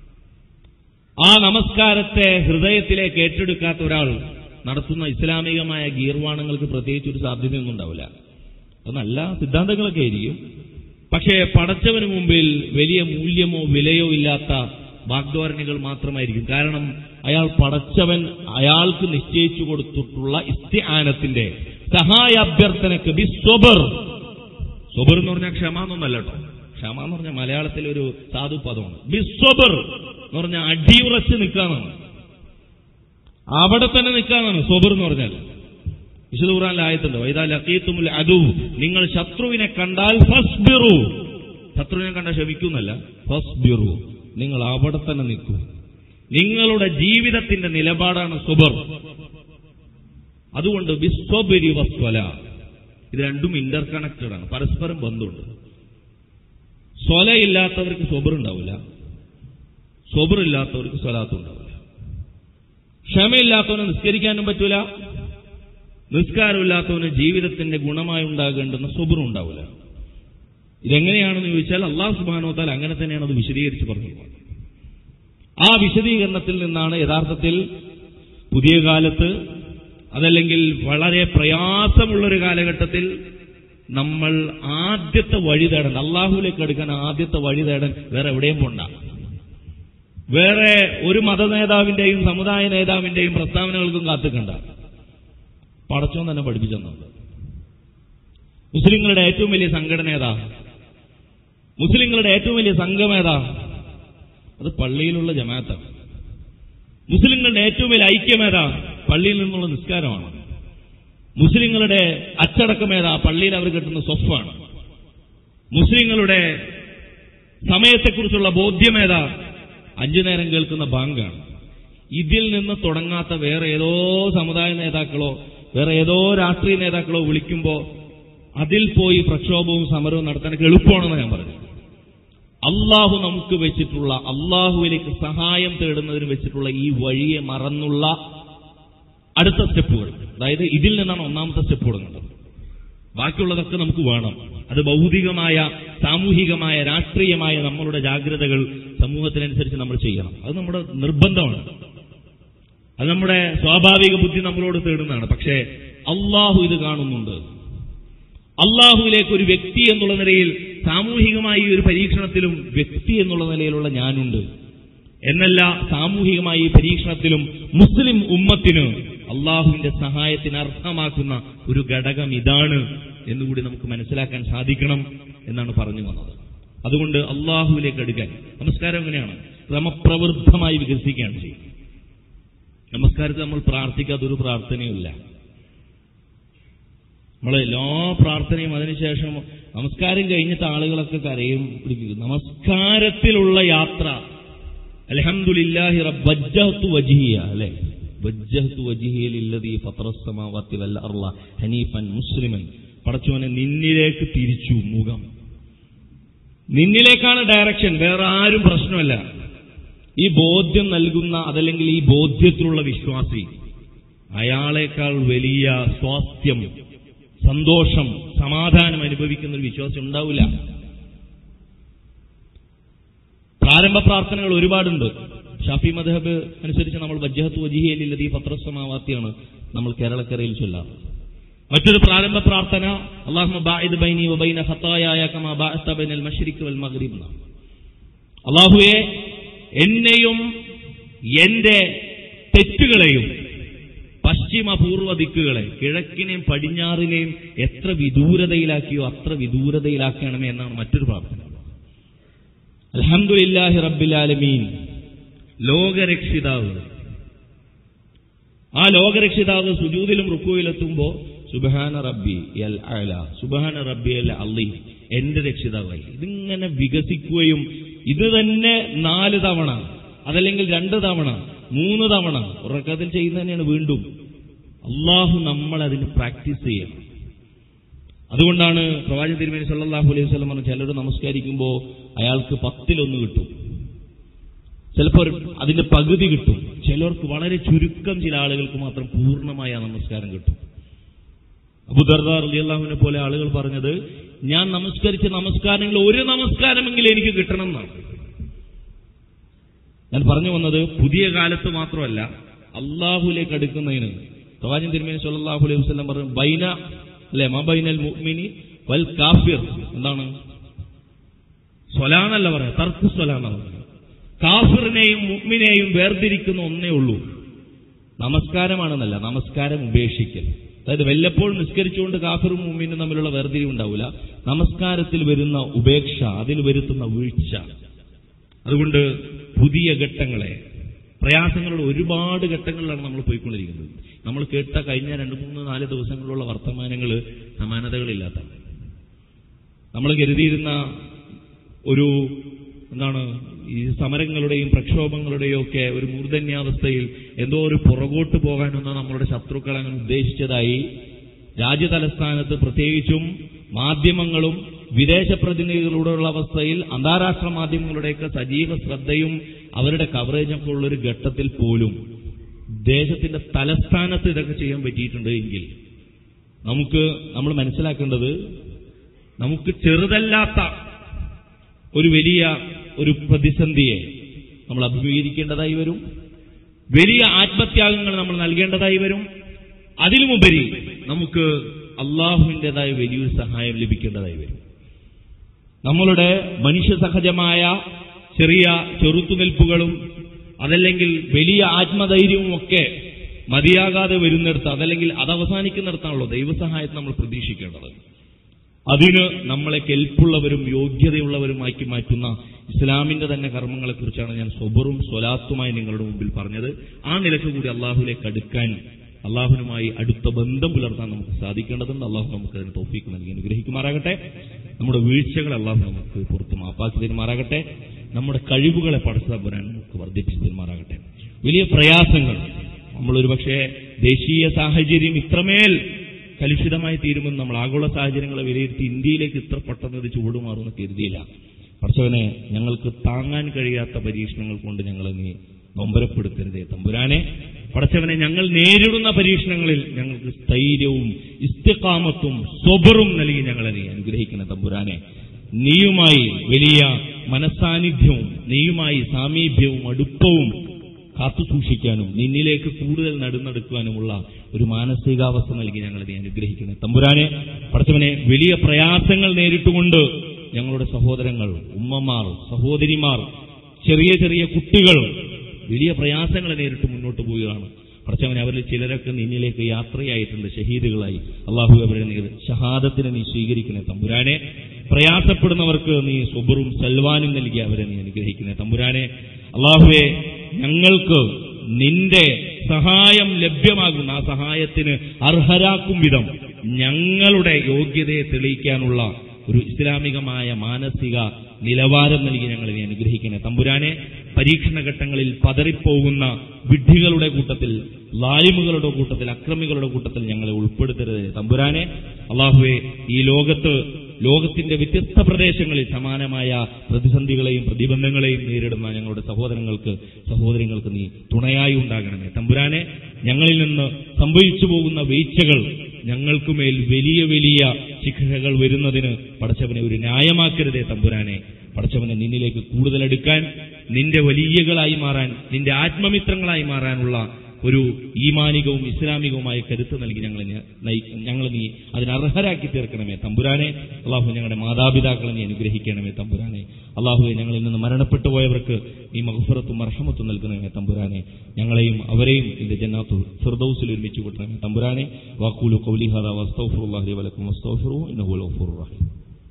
ആ നമസ്കാരത്തെ ഹൃദയത്തിലേക്ക് ഏറ്റെടുക്കാത്ത ഒരാൾ നടത്തുന്ന ഇസ്ലാമികമായ ഗീർവാണങ്ങൾക്ക് പ്രത്യേകിച്ച് ഒരു സാധ്യതയൊന്നും ഉണ്ടാവില്ല അത് നല്ല സിദ്ധാന്തങ്ങളൊക്കെ ആയിരിക്കും പക്ഷേ പടച്ചവന് മുമ്പിൽ വലിയ മൂല്യമോ വിലയോ ഇല്ലാത്ത വാഗ്ധോരണികൾ മാത്രമായിരിക്കും കാരണം അയാൾ പടച്ചവൻ അയാൾക്ക് നിശ്ചയിച്ചു കൊടുത്തിട്ടുള്ള ഇസ്തിആനത്തിന്റെ സഹായാഭ്യർത്ഥനക്ക് ബി സ്വബർ സ്വബർ എന്ന് പറഞ്ഞാൽ ക്ഷമ എന്നൊന്നല്ല കേട്ടോ ക്ഷമ എന്ന് പറഞ്ഞാൽ മലയാളത്തിൽ ഒരു സാധു പദമാണ് ബി സ്വബർ എന്ന് പറഞ്ഞാൽ അടിയുറച്ച് നിൽക്കാന്നാണ് അവിടെ തന്നെ നിൽക്കാന്നാണ് സ്വബർ എന്ന് പറഞ്ഞാൽ വിശുദ്ധ ഖുർആനിൽ ആയത്തുണ്ട് വൈദാ ലഖീത്തുമുൽ അദു നിങ്ങൾ ശത്രുവിനെ കണ്ടാൽ ഫസ്ബിറു ശത്രുവിനെ കണ്ടാൽ ക്ഷമിക്കുന്നല്ല ഫസ്ബിറു നിങ്ങൾ അവിടെ തന്നെ നിൽക്കൂ നിങ്ങളുടെ ജീവിതത്തിന്റെ നിലപാടാണ് സുബർ അതുകൊണ്ട് വിസ്വബരി വസ്വല ഇത് രണ്ടും ഇന്റർ കണക്റ്റഡ് ആണ് പരസ്പരം ബന്ധമുണ്ട് സ്വലയില്ലാത്തവർക്ക് സ്വബർ ഉണ്ടാവില്ല സ്വബർ ഇല്ലാത്തവർക്ക് സ്വലാത്തും ഉണ്ടാവില്ല ക്ഷമയില്ലാത്തവന് നിസ്കരിക്കാനും പറ്റൂല നിസ്കാരമില്ലാത്തവന് ജീവിതത്തിന്റെ ഗുണമായി ഉണ്ടാകേണ്ടുന്ന സ്വബറും ഉണ്ടാവില്ല ഇതെങ്ങനെയാണെന്ന് ചോദിച്ചാൽ അള്ളാഹു സുബാനോത്താൽ അങ്ങനെ തന്നെയാണ് അത് വിശദീകരിച്ച് പറഞ്ഞത് ആ വിശദീകരണത്തിൽ നിന്നാണ് യഥാർത്ഥത്തിൽ പുതിയ കാലത്ത് അതല്ലെങ്കിൽ വളരെ പ്രയാസമുള്ളൊരു കാലഘട്ടത്തിൽ നമ്മൾ ആദ്യത്തെ വഴി തേടൻ അള്ളാഹുലേക്ക് എടുക്കാൻ ആദ്യത്തെ വഴി തേടൻ വേറെ എവിടെയും പോണ്ട വേറെ ഒരു മത നേതാവിന്റെയും സമുദായ നേതാവിന്റെയും പ്രസ്താവനകൾക്കും കാത്തുക്കണ്ട പടച്ചോൻ തന്നെ പഠിപ്പിച്ചെന്നുണ്ട് മുസ്ലിങ്ങളുടെ ഏറ്റവും വലിയ സംഘടന ഏതാ മുസ്ലിങ്ങളുടെ ഏറ്റവും വലിയ സംഘം ഏതാ അത് പള്ളിയിലുള്ള ജമാഅത്താണ് മുസ്ലിങ്ങളുടെ ഏറ്റവും വലിയ ഐക്യമേതാ പള്ളിയിൽ നിന്നുള്ള നിസ്കാരമാണ് മുസ്ലിങ്ങളുടെ അച്ചടക്കമേതാ പള്ളിയിൽ അവർ കിട്ടുന്ന സ്വഫാണ് മുസ്ലിങ്ങളുടെ സമയത്തെക്കുറിച്ചുള്ള ബോധ്യമേതാ അഞ്ചു നേരം കേൾക്കുന്ന ബാങ്കാണ് ഇതിൽ നിന്ന് തുടങ്ങാത്ത വേറെ ഏതോ സമുദായ നേതാക്കളോ വേറെ ഏതോ രാഷ്ട്രീയ നേതാക്കളോ വിളിക്കുമ്പോ അതിൽ പോയി പ്രക്ഷോഭവും സമരവും നടത്താനൊക്കെ എളുപ്പമാണെന്ന് ഞാൻ പറഞ്ഞു അള്ളാഹു നമുക്ക് വെച്ചിട്ടുള്ള അള്ളാഹുവിലേക്ക് സഹായം തേടുന്നതിന് വെച്ചിട്ടുള്ള ഈ വഴിയെ മറന്നുള്ള അടുത്ത സ്റ്റെപ്പുകൾ അതായത് ഇതിൽ നിന്നാണ് ഒന്നാമത്തെ സ്റ്റെപ്പ് തുടങ്ങേണ്ടത് ബാക്കിയുള്ളതൊക്കെ നമുക്ക് വേണം അത് ഭൗതികമായ സാമൂഹികമായ രാഷ്ട്രീയമായ നമ്മളുടെ ജാഗ്രതകൾ സമൂഹത്തിനനുസരിച്ച് നമ്മൾ ചെയ്യണം അത് നമ്മുടെ നിർബന്ധമാണ് അത് നമ്മുടെ സ്വാഭാവിക ബുദ്ധി നമ്മളോട് തേടുന്നതാണ് പക്ഷേ അള്ളാഹു ഇത് കാണുന്നുണ്ട് അള്ളാഹുവിലേക്ക് ഒരു വ്യക്തി എന്നുള്ള നിലയിൽ സാമൂഹികമായി ഈ ഒരു പരീക്ഷണത്തിലും വ്യക്തി എന്നുള്ള നിലയിലുള്ള ഞാനുണ്ട് എന്നല്ല സാമൂഹികമായി ഈ പരീക്ഷണത്തിലും മുസ്ലിം ഉമ്മത്തിന് അള്ളാഹുവിന്റെ സഹായത്തിന് അർഹമാക്കുന്ന ഒരു ഘടകം ഇതാണ് എന്നുകൂടി നമുക്ക് മനസ്സിലാക്കാൻ സാധിക്കണം എന്നാണ് പറഞ്ഞു വന്നത് അതുകൊണ്ട് അള്ളാഹുവിലേക്ക് അടുക്കാൻ നമസ്കാരം എങ്ങനെയാണ് ക്രമപ്രവൃദ്ധമായി വികസിക്കുകയാണ് ചെയ്യുന്നത് നമസ്കാരത്തിൽ നമ്മൾ പ്രാർത്ഥിക്കാത്തൊരു പ്രാർത്ഥനയുമില്ല നമ്മൾ എല്ലാ പ്രാർത്ഥനയും അതിനുശേഷം നമസ്കാരം കഴിഞ്ഞിട്ട് ആളുകളൊക്കെ കരയും പിടിക്കും നമസ്കാരത്തിലുള്ള യാത്ര അലഹമുല്ലാഹി വജ്ജഹത്തു വജിഹിയ അല്ലെ വജ്ജഹത്തു വജിഹിയലില്ലതീ ഫത്രസ്സമാവാത്തി വല്ല അർള ഹനീഫൻ മുസ്ലിമൻ പടച്ചോനെ നിന്നിലേക്ക് തിരിച്ചു മുഖം നിന്നിലേക്കാണ് ഡയറക്ഷൻ വേറെ ആരും പ്രശ്നമല്ല ഈ ബോധ്യം നൽകുന്ന അതല്ലെങ്കിൽ ഈ ബോധ്യത്തിലുള്ള വിശ്വാസി അയാളെക്കാൾ വലിയ സ്വാസ്ഥ്യം സന്തോഷം സമാധാനം അനുഭവിക്കുന്ന ഒരു വിശ്വാസം ഉണ്ടാവില്ല പ്രാരംഭ പ്രാർത്ഥനകൾ ഒരുപാടുണ്ട് ഷാഫി മദ്ഹബ് അനുസരിച്ച് നമ്മൾ വജ്ജഹത്ത് വജിഹിയലില്ലത് ഈ പത്രസമാവാത്തിയാണ് നമ്മൾ കേരളക്കരയിൽ ചൊല്ലാറ് മറ്റൊരു പ്രാരംഭ പ്രാർത്ഥന അള്ളാഹു ബാഇദ് ബൈനി വബൈന ഖത്തായായ കമാ ബഅസ്ത ബൈനൽ മശ്രിഖ് വൽ മഗ്രിബ് എന്നാണ്. അള്ളാഹുവെ എന്നെയും എന്റെ തെറ്റുകളെയും പശ്ചിമ പൂർവ്വ ദിക്കുകളെ കിഴക്കിനെയും പടിഞ്ഞാറിനെയും എത്ര വിദൂരതയിലാക്കിയോ അത്ര വിദൂരതയിലാക്കണമേ എന്നാണ് മറ്റൊരു പ്രാർത്ഥന അൽഹംദുലില്ലാഹി റബ്ബിൽ ആലമീൻ ലോകരക്ഷിതാവ് ആ ലോകരക്ഷിതാവ് സുജൂദിലും റുക്കുവിലെത്തുമ്പോ സുബഹാന റബ്ബി എൽ അല സുബഹാന റബ്ബി എൽ അള്ളി എന്റെ രക്ഷിതാവായി ഇതിങ്ങനെ വികസിക്കുകയും ഇത് തന്നെ നാല് തവണ അതല്ലെങ്കിൽ രണ്ട് തവണ മൂന്ന് തവണ ഉറക്കത്തിൽ ചെയ്യുന്ന തന്നെയാണ് വീണ്ടും അള്ളാഹു നമ്മൾ അതിന് പ്രാക്ടീസ് ചെയ്യണം അതുകൊണ്ടാണ് പ്രവാചക തിരുമേനി സല്ലല്ലാഹു അലൈഹി വസല്ലം പറഞ്ഞു ചിലർ നമസ്കരിക്കുമ്പോൾ അയാൾക്ക് പത്തിലൊന്ന് കിട്ടും ചിലപ്പോൾ ഒരു- അതിന്റെ പകുതി കിട്ടും ചിലർക്ക് വളരെ ചുരുക്കം ചില ആളുകൾക്ക് മാത്രം പൂർണ്ണമായ ആ നമസ്കാരം കിട്ടും അബുദർദാർ അലിയല്ലാഹുവിനെ പോലെ ആളുകൾ പറഞ്ഞത് ഞാൻ നമസ്കരിച്ച നമസ്കാരങ്ങളിൽ ഒരു നമസ്കാരമെങ്കിലും എനിക്ക് കിട്ടണം എന്നാണ് ഞാൻ പറഞ്ഞു വന്നത് പുതിയ കാലത്ത് മാത്രമല്ല അള്ളാഹുലേക്ക് അടുക്കുന്നതിന് പ്രവാചകൻ തിരുമേനി സല്ലല്ലാഹു അലൈഹി വസല്ലം പറഞ്ഞു ബൈന അല്ലെ മബൈനൽ മുഅ്മിനി വൽ കാഫിർ എന്താണ് സ്വലാന്നല്ല പറയാം തർക്ക് സ്വലാന്നാണ് പറയുന്നത് കാഫിറിനെയും മുഅ്മിനെയും വേർതിരിക്കുന്ന ഒന്നേ ഉള്ളൂ നമസ്കാരമാണെന്നല്ല നമസ്കാരം ഉപേക്ഷിക്കൽ അതായത് വല്ലപ്പോഴും നിസ്കരിച്ചുകൊണ്ട് കാഫിറും മുമ്മിനും തമ്മിലുള്ള വേർതിരിവ് ഉണ്ടാവില്ല നമസ്കാരത്തിൽ വരുന്ന ഉപേക്ഷ അതിൽ വരുത്തുന്ന വീഴ്ച അതുകൊണ്ട് പുതിയ ഘട്ടങ്ങളെ പ്രയാസങ്ങളുടെ ഒരുപാട് ഘട്ടങ്ങളിലാണ് നമ്മൾ പോയിക്കൊണ്ടിരിക്കുന്നത് നമ്മൾ കേട്ട കഴിഞ്ഞ രണ്ട് മൂന്ന് നാല് ദിവസങ്ങളിലുള്ള വർത്തമാനങ്ങൾ സമാനതകളില്ലാത്ത നമ്മൾ കരുതിയിരുന്ന ഒരു എന്താണ് ഈ സമരങ്ങളുടെയും പ്രക്ഷോഭങ്ങളുടെയും ഒക്കെ ഒരു മൂർധന്യാവസ്ഥയിൽ എന്തോ ഒരു പുറകോട്ട് പോകാനൊന്നും നമ്മളുടെ ശത്രുക്കൾ അങ്ങനെ ഉദ്ദേശിച്ചതായി രാജ്യതലസ്ഥാനത്ത് പ്രത്യേകിച്ചും മാധ്യമങ്ങളും വിദേശ പ്രതിനിധികളുടെയുള്ള അവസ്ഥയിൽ അന്താരാഷ്ട്ര മാധ്യമങ്ങളുടെയൊക്കെ സജീവ ശ്രദ്ധയും അവരുടെ കവറേജൊക്കെ ഉള്ള ഒരു ഘട്ടത്തിൽ പോലും ദേശത്തിന്റെ തലസ്ഥാനത്ത് ഇതൊക്കെ ചെയ്യാൻ പറ്റിയിട്ടുണ്ട് എങ്കിൽ നമുക്ക് നമ്മൾ മനസ്സിലാക്കേണ്ടത് നമുക്ക് ചെറുതല്ലാത്ത ഒരു വലിയ ഒരു പ്രതിസന്ധിയെ നമ്മൾ അഭിമുഖീകരിക്കേണ്ടതായി വരും വലിയ ആത്മത്യാഗങ്ങൾ നമ്മൾ നൽകേണ്ടതായി വരും അതിലുമുപരി നമുക്ക് അള്ളാഹുവിൻ്റെതായ വലിയൊരു സഹായം ലഭിക്കേണ്ടതായി വരും നമ്മളുടെ മനുഷ്യ സഹജമായ ചെറിയ ചെറുത്തുനിൽപ്പുകളും അതല്ലെങ്കിൽ വലിയ ആത്മധൈര്യവും ഒക്കെ മതിയാകാതെ വരുന്നിടത്ത് അതല്ലെങ്കിൽ അത് അവസാനിക്കുന്നിടത്താണല്ലോ ദൈവസഹായത്തെ നമ്മൾ പ്രതീക്ഷിക്കേണ്ടത് അതിന് നമ്മളെ കെൽപ്പുള്ളവരും യോഗ്യതയുള്ളവരുമാക്കി മാറ്റുന്ന ഇസ്ലാമിന്റെ തന്നെ കർമ്മങ്ങളെക്കുറിച്ചാണ് ഞാൻ സ്വബറും സ്വലാത്തുമായി നിങ്ങളുടെ മുമ്പിൽ പറഞ്ഞത് ആ നിലക്ക് കൂടി അള്ളാഹുലേക്ക് അടുക്കാൻ അള്ളാഹുവിനുമായി അടുത്ത ബന്ധം പുലർത്താൻ നമുക്ക് സാധിക്കേണ്ടതുണ്ട് അള്ളാഹു നമുക്ക് അതിന് തോഫീക്ക് നൽകി അനുഗ്രഹിക്കുമാറാകട്ടെ നമ്മുടെ വീഴ്ചകൾ അള്ളാഹു നമുക്ക് പുറത്ത് മാപ്പാക്കി തരുമാറാകട്ടെ നമ്മുടെ കഴിവുകളെ പടച്ചതമ്പുരാൻ നമുക്ക് വർദ്ധിപ്പിച്ചു തരുമാറാകട്ടെ വലിയ പ്രയാസങ്ങൾ നമ്മളൊരു പക്ഷേ ദേശീയ സാഹചര്യം ഇത്രമേൽ കലുഷിതമായി തീരുമെന്ന് നമ്മൾ ആഗോള സാഹചര്യങ്ങളെ വിലയിരുത്തി ഇന്ത്യയിലേക്ക് ഇത്ര പെട്ടെന്ന് ഇത് ചുവടുമാറുമെന്ന് കരുതിയില്ല പടച്ചവനെ ഞങ്ങൾക്ക് താങ്ങാൻ കഴിയാത്ത പരീക്ഷണങ്ങൾ കൊണ്ട് ഞങ്ങളെ നീ നൊമ്പരപ്പെടുത്തരുതേ തമ്പുരാനെ പടച്ചവനെ ഞങ്ങൾ നേരിടുന്ന പരീക്ഷണങ്ങളിൽ ഞങ്ങൾക്ക് സ്ഥൈര്യവും ഇസ്തിക്കാമത്തും സ്വബറും നൽകി ഞങ്ങളെ നീ അനുഗ്രഹിക്കുന്ന തമ്പുരാനെ നീയുമായി വലിയ മനസാന്നിധ്യവും നീയുമായി സാമീപ്യവും അടുപ്പവും കാത്തു സൂക്ഷിക്കാനും നിന്നിലേക്ക് കൂടുതൽ നടുന്നെടുക്കുവാനുമുള്ള ഒരു മാനസികാവസ്ഥ നൽകി ഞങ്ങളെ നീ അനുഗ്രഹിക്കുന്നത് തമ്പുരാനെ പടച്ചവനെ വലിയ പ്രയാസങ്ങൾ നേരിട്ടുകൊണ്ട് ഞങ്ങളുടെ സഹോദരങ്ങൾ ഉമ്മമാർ സഹോദരിമാർ ചെറിയ ചെറിയ കുട്ടികൾ വലിയ പ്രയാസങ്ങൾ നേരിട്ട് മുന്നോട്ട് പോവുകയാണ് പടച്ചവനെ അവരിൽ ചിലരൊക്കെ നിന്നിലേക്ക് യാത്രയായിട്ടുണ്ട് ഷഹീദുകളായി അള്ളാഹു അവരെ നീ ഷഹാദത്തിനെ നീ സ്വീകരിക്കണേ തമ്പുരാനെ പ്രയാസപ്പെടുന്നവർക്ക് നീ സുബറും സൽവാനും നൽകി അവരെ നീ അനുഗ്രഹിക്കണേ തമ്പുരാനെ അള്ളാഹുവെ ഞങ്ങൾക്ക് നിന്റെ സഹായം ലഭ്യമാകുന്ന ആ സഹായത്തിന് അർഹരാക്കും വിധം ഞങ്ങളുടെ യോഗ്യതയെ തെളിയിക്കാനുള്ള ഒരു ഇസ്ലാമികമായ മാനസിക നിലവാരം നൽകി ഞങ്ങളെ നീ അനുഗ്രഹിക്കണേ തമ്പുരാനെ പരീക്ഷണ ഘട്ടങ്ങളിൽ പതറിപ്പോകുന്ന വിഡ്ഢികളുടെ കൂട്ടത്തിൽ ലാലിമുകളുടെ കൂട്ടത്തിൽ അക്രമികളുടെ കൂട്ടത്തിൽ ഞങ്ങളെ ഉൾപ്പെടുത്തരുത് തമ്പുരാനെ അള്ളാഹുവെ ഈ ലോകത്ത് ലോകത്തിന്റെ വ്യത്യസ്ത പ്രദേശങ്ങളിൽ സമാനമായ പ്രതിസന്ധികളെയും പ്രതിബന്ധങ്ങളെയും നേരിടുന്ന ഞങ്ങളുടെ സഹോദരങ്ങൾക്ക് സഹോദരങ്ങൾക്ക് നീ തുണയായി ഉണ്ടാകണമേ തമ്പുരാനെ ഞങ്ങളിൽ നിന്ന് സംഭവിച്ചു പോകുന്ന വീഴ്ചകൾ ഞങ്ങൾക്കുമേൽ വലിയ വലിയ ശിക്ഷകൾ വരുന്നതിന് പടച്ചവനെ ഒരു ന്യായമാക്കരുതേ തമ്പുരാനെ പടച്ചവനെ നിന്നിലേക്ക് കൂടുതൽ എടുക്കാൻ നിന്റെ വലിയകളായി മാറാൻ നിന്റെ ആത്മമിത്രങ്ങളായി മാറാനുള്ള ഒരു ഈമാനികവും ഇസ്ലാമികവുമായ കരുത്ത് നൽകി ഞങ്ങളെ ഞങ്ങൾ നീ അതിനർഹരാക്കി തീർക്കണമേ തമ്പുരാനെ അള്ളാഹു ഞങ്ങളുടെ മാതാപിതാക്കളെ നീ അനുഗ്രഹിക്കണമേ തമ്പുരാനെ അള്ളാഹുവെ ഞങ്ങളിൽ നിന്ന് മരണപ്പെട്ടു പോയവർക്ക് ഈ മഹഫറത്തും അർഹമത്തും നൽകണമേ തമ്പുരാനെ ഞങ്ങളെയും അവരെയും ഇതിന്റെ ജന്നാത്തു ഫിർദൌസിൽ ഒരുമിച്ച് കൂട്ടണമേ തമ്പുരാനെ വാക്കൂലു കൗലിഹാദ വസ്തൗഫുറുല്ലാഹി വലക്കും വസ്തൗഫുറു ഇന്നഹു ഗഫൂറുർ റഹീം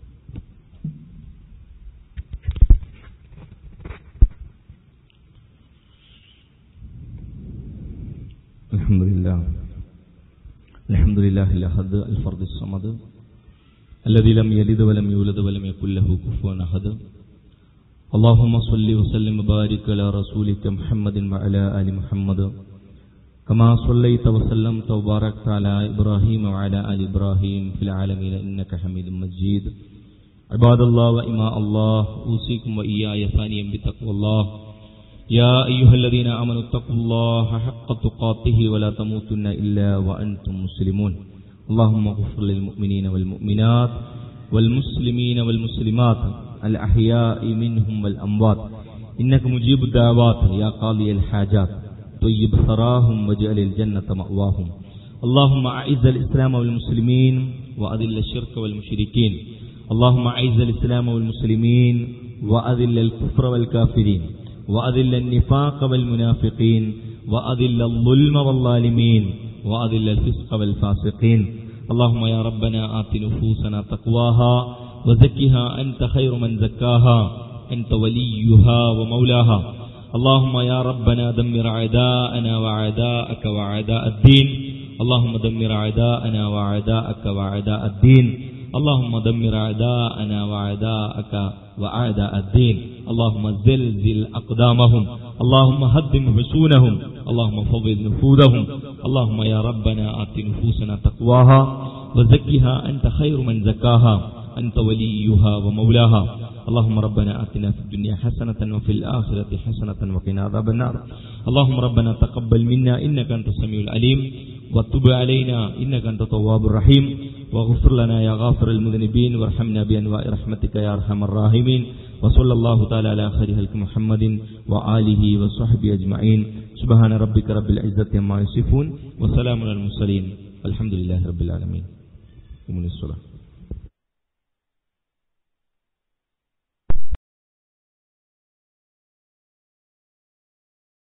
الحمد لله الحمد لله الأحد الفرد الصمد الذي لم يلد ولم يولد ولم يكن له كفوا أحد اللهم صل وسلم وبارك على رسولك محمد وعلى آل محمد كما صليت وسلمت وباركت على إبراهيم وعلى آل إبراهيم في العالمين إنك حميد مجيد عباد الله وإماء الله أوصيكم وإياي ثانيا بتقوى الله يا أيها الذين آمنوا اتقوا الله حق تقاته ولا تموتن إلا وأنتم مسلمون اللهم اغفر للمؤمنين والمؤمنات والمسلمين والمسلمات الأحياء منهم والأموات إنك مجيب الدعوات يا قاضي الحاجات طيب ثراهم واجعل الجنة مأواهم اللهم أعز الإسلام والمسلمين وأذل الشرك والمشركين اللهم أعز الإسلام والمسلمين وأذل الكفر والكافرين وأذل النفاق والمنافقين وأذل الظلم والظالمين وأذل الفسق والفاسقين اللهم يا ربنا آت نفوسنا تقواها وزكها أنت خير من زكاها أنت وليها ومولاها اللهم يا ربنا دمر أعداءنا وأعداءك وأعداء الدين اللهم دمر أعداءنا وأعداءك وأعداء الدين اللهم دمر أعداءنا وأعداءك وأعداء الدين اللهم زلزل أقدامهم اللهم هدم حصونهم اللهم فضل نفوذهم اللهم يا ربنا آت نفوسنا تقواها وزكها أنت خير من زكاها أنت وليها ومولاها اللهم ربنا آتنا في الدنيا حسنة وفي الآخرة حسنة وقنا عذاب النار اللهم ربنا تقبل منا إنك أنت السميع العليم وتب علينا إنك أنت التواب الرحيم واغفر لنا يا غافر المذنبين وارحمنا بأنواع رحمتك يا أرحم الراحمين وصلى الله تعالى على خير خلق محمد وآله وصحبه أجمعين سبحان ربك رب العزة عما يصفون وسلام على المرسلين الحمد لله رب العالمين ومن الصلاة